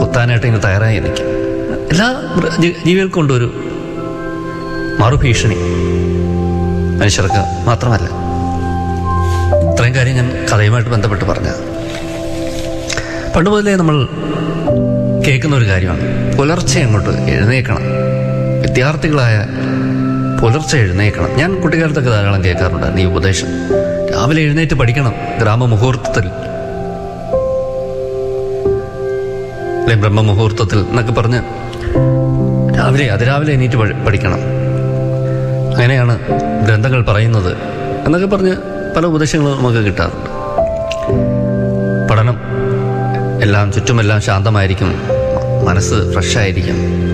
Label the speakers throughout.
Speaker 1: കൊത്താനായിട്ട് ഇങ്ങനെ തയ്യാറായി നിൽക്കും എല്ലാ മൃ- ജീ- ജീവികൾക്കും ഉണ്ട് ഒരു മറുഭീഷണി മനുഷ്യർക്ക് മാത്രമല്ല ഇത്രയും കാര്യം ഞാൻ കഥയുമായിട്ട് ബന്ധപ്പെട്ട് പറഞ്ഞ പണ്ട് മുതലേ നമ്മൾ കേൾക്കുന്ന ഒരു കാര്യമാണ് പുലർച്ചെ അങ്ങോട്ട് എഴുന്നേക്കണം വിദ്യാർത്ഥികളായ പുലർച്ചെ എഴുന്നേക്കണം ഞാൻ കുട്ടിക്കാലത്തൊക്കെ ധാരാളം കേൾക്കാറുണ്ടായിരുന്നു ഈ ഉപദേശം രാവിലെ എഴുന്നേറ്റ് പഠിക്കണം ഗ്രാമമുഹൂർത്തത്തിൽ അല്ലെ ബ്രഹ്മമുഹൂർത്തത്തിൽ എന്നൊക്കെ പറഞ്ഞ് രാവിലെ അതിരാവിലെ എണീറ്റ് പഠി- പഠിക്കണം അങ്ങനെയാണ് ഗ്രന്ഥങ്ങൾ പറയുന്നത് എന്നൊക്കെ പറഞ്ഞ് പല ഉപദേശങ്ങളും നമുക്ക് കിട്ടാറുണ്ട് പഠനം എല്ലാം ചുറ്റുമെല്ലാം ശാന്തമായിരിക്കും മനസ്സ് ഫ്രഷായിരിക്കും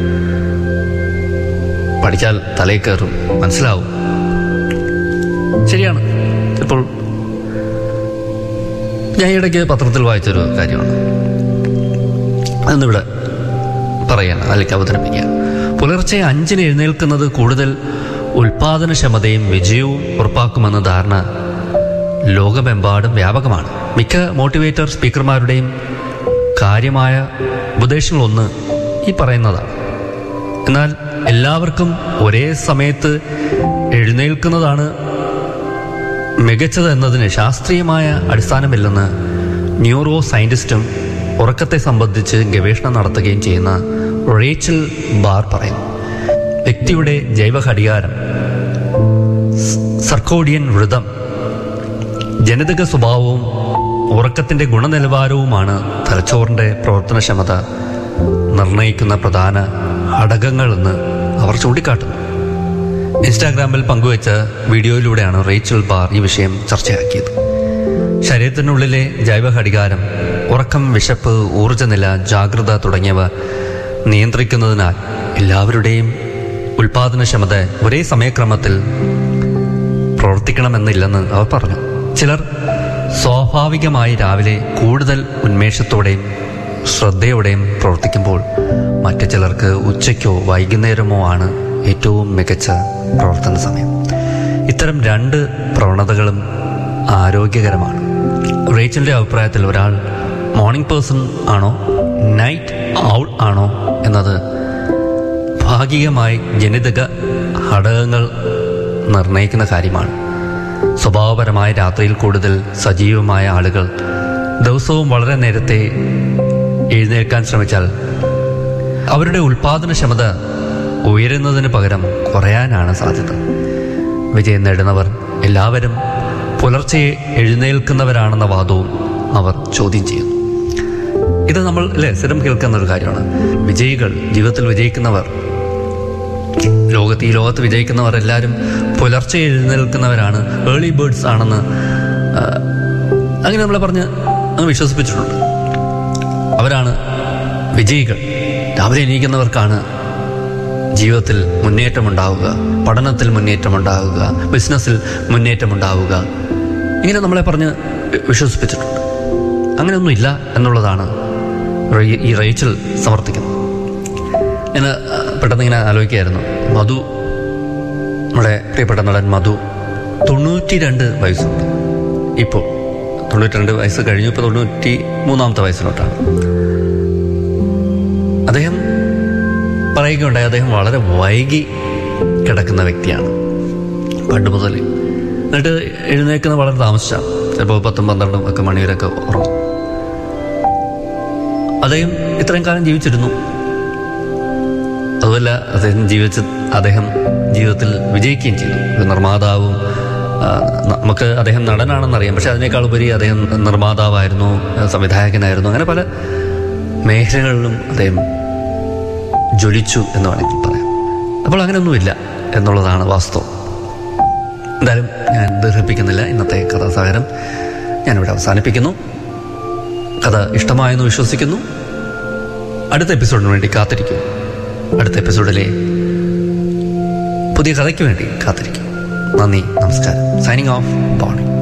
Speaker 1: പഠിച്ചാൽ തലയിൽ കയറും മനസ്സിലാവും ശരിയാണ് ഇപ്പോൾ ഞാൻ ഇടയ്ക്ക് പത്രത്തിൽ വായിച്ചൊരു കാര്യമാണ് അതൊന്നിവിടെ പറയാൻ അല്ലെങ്കിൽ അവതരിപ്പിക്കാം പുലർച്ചെ അഞ്ചിന് എഴുന്നേൽക്കുന്നത് കൂടുതൽ ഉൽപാദനക്ഷമതയും വിജയവും ഉറപ്പാക്കുമെന്ന ധാരണ ലോകമെമ്പാടും വ്യാപകമാണ് മിക്ക മോട്ടിവേറ്റർ സ്പീക്കർമാരുടെയും കാര്യമായ ഉപദേശങ്ങളൊന്ന് ഈ പറയുന്നതാണ് എന്നാൽ എല്ലാവർക്കും ഒരേ സമയത്ത് എഴുന്നേൽക്കുന്നതാണ് മികച്ചത് എന്നതിന് ശാസ്ത്രീയമായ അടിസ്ഥാനമില്ലെന്ന് ന്യൂറോ സയന്റിസ്റ്റും ഉറക്കത്തെ സംബന്ധിച്ച് ഗവേഷണം നടത്തുകയും ചെയ്യുന്ന റേച്ചൽ ബാർ പറയുന്നു വ്യക്തിയുടെ ജൈവഘടികാരം സ് സർക്കോഡിയൻ വൃതം ജനിതക സ്വഭാവവും ഉറക്കത്തിന്റെ ഗുണനിലവാരവുമാണ് തലച്ചോറിന്റെ പ്രവർത്തനക്ഷമത നിർണയിക്കുന്ന പ്രധാന ഘടകങ്ങളെന്ന് അവർ ചൂണ്ടിക്കാട്ടുന്നു ഇൻസ്റ്റാഗ്രാമിൽ പങ്കുവച്ച വീഡിയോയിലൂടെയാണ് റേച്ചൽ ബാർ ഈ വിഷയം ചർച്ചയാക്കിയത് ശരീരത്തിനുള്ളിലെ ജൈവഘടികാരം ഉറക്കം വിശപ്പ് ഊർജ്ജനില ജാഗ്രത തുടങ്ങിയവ നിയന്ത്രിക്കുന്നതിനാൽ എല്ലാവരുടെയും ഉൽപാദനക്ഷമത ഒരേ സമയക്രമത്തിൽ പ്രവർത്തിക്കണമെന്നില്ലെന്ന് അവർ പറഞ്ഞു ചിലർ സ്വാഭാവികമായി രാവിലെ കൂടുതൽ ഉന്മേഷത്തോടെയും ശ്രദ്ധയോടെയും പ്രവർത്തിക്കുമ്പോൾ മറ്റു ചിലർക്ക് ഉച്ചയ്ക്കോ വൈകുന്നേരമോ ആണ് ഏറ്റവും മികച്ച പ്രവർത്തന സമയം ഇത്തരം രണ്ട് പ്രവണതകളും ആരോഗ്യകരമാണ് റേച്ചലിന്റെ അഭിപ്രായത്തിൽ ഒരാൾ മോർണിംഗ് പേഴ്സൺ ആണോ നൈറ്റ് ഔൾ ആണോ എന്നത് ഭാഗികമായി ജനിതക ഘടകങ്ങൾ നിർണയിക്കുന്ന കാര്യമാണ് സ്വഭാവപരമായ രാത്രിയിൽ കൂടുതൽ സജീവമായ ആളുകൾ ദിവസവും വളരെ നേരത്തെ എഴുന്നേൽക്കാൻ ശ്രമിച്ചാൽ അവരുടെ ഉൽപാദനക്ഷമത ഉയരുന്നതിന് പകരം കുറയാനാണ് സാധ്യത വിജയം നേടുന്നവർ എല്ലാവരും പുലർച്ചെ എഴുന്നേൽക്കുന്നവരാണെന്ന വാദവും അവർ ചോദ്യം ചെയ്യുന്നു ഇത് നമ്മൾ അല്ലേ സ്ഥിരം കേൾക്കുന്ന ഒരു കാര്യമാണ് വിജയികൾ ജീവിതത്തിൽ വിജയിക്കുന്നവർ ലോകത്ത് ഈ ലോകത്ത് വിജയിക്കുന്നവർ എല്ലാവരും പുലർച്ചെ എഴുന്നേൽക്കുന്നവരാണ് ഏർലി ബേർഡ്സ് ആണെന്ന് ആ, അങ്ങനെ നമ്മളെ പറഞ്ഞ് അങ്ങ് വിശ്വസിപ്പിച്ചിട്ടുണ്ട് അവരാണ് വിജയികൾ രാവിലെ എണീക്കുന്നവർക്കാണ് ജീവിതത്തിൽ മുന്നേറ്റമുണ്ടാവുക പഠനത്തിൽ മുന്നേറ്റമുണ്ടാവുക ബിസിനസ്സിൽ മുന്നേറ്റമുണ്ടാവുക ഇങ്ങനെ നമ്മളെ പറഞ്ഞ് വി- വിശ്വസിപ്പിച്ചിട്ടുണ്ട് അങ്ങനെയൊന്നുമില്ല എന്നുള്ളതാണ് റേ- ഈ റേച്ചൽ സമർത്ഥിക്കുന്നത് ഞാൻ ആ, പെട്ടെന്ന് ഇങ്ങനെ ആലോചിക്കുകയായിരുന്നു മധു നമ്മുടെ പ്രിയപ്പെട്ട നടൻ മധു തൊണ്ണൂറ്റി രണ്ട് വയസ്സുണ്ട് ഇപ്പോൾ തൊണ്ണൂറ്റി രണ്ട് വയസ്സ് കഴിഞ്ഞു ഇപ്പോൾ തൊണ്ണൂറ്റി മൂന്നാമത്തെ വയസ്സിലോട്ടാണ് അദ്ദേഹം പറയുകയുണ്ടായി അദ്ദേഹം വളരെ വൈകി കിടക്കുന്ന വ്യക്തിയാണ് പണ്ട് മുതൽ എന്നിട്ട് എഴുന്നേൽക്കുന്നത് വളരെ താമസിച്ചാണ് ചിലപ്പോൾ പത്തും പന്ത്രണ്ടും ഒക്കെ മണിവരൊക്കെ ഉറങ്ങും അദ്ദേഹം ഇത്രയും കാലം ജീവിച്ചിരുന്നു അതുമല്ല അദ്ദേഹം ജീവിച്ച അദ്ദേഹം ജീവിതത്തിൽ വിജയിക്കുകയും ചെയ്തു ഒരു നിർമ്മാതാവും ആ, നമുക്ക് അദ്ദേഹം നടനാണെന്നറിയാം പക്ഷെ അതിനേക്കാൾ ഉപരി അദ്ദേഹം നിർമ്മാതാവായിരുന്നു സംവിധായകനായിരുന്നു അങ്ങനെ പല മേഖലകളിലും അദ്ദേഹം ജ്വലിച്ചു എന്ന് വേണമെങ്കിൽ പറയാം അപ്പോൾ അങ്ങനെയൊന്നുമില്ല എന്നുള്ളതാണ് വാസ്തവം എന്തായാലും ഞാൻ ദീർഘിപ്പിക്കുന്നില്ല ഇന്നത്തെ കഥാസാഗരം ഞാനിവിടെ അവസാനിപ്പിക്കുന്നു കഥ ഇഷ്ടമായെന്ന് വിശ്വസിക്കുന്നു അടുത്ത എപ്പിസോഡിന് വേണ്ടി കാത്തിരിക്കും അടുത്ത എപ്പിസോഡിലെ പുതിയ കഥയ്ക്ക് വേണ്ടി കാത്തിരിക്കും നന്ദി നമസ്കാരം സൈനിങ് ഓഫ് ബോണി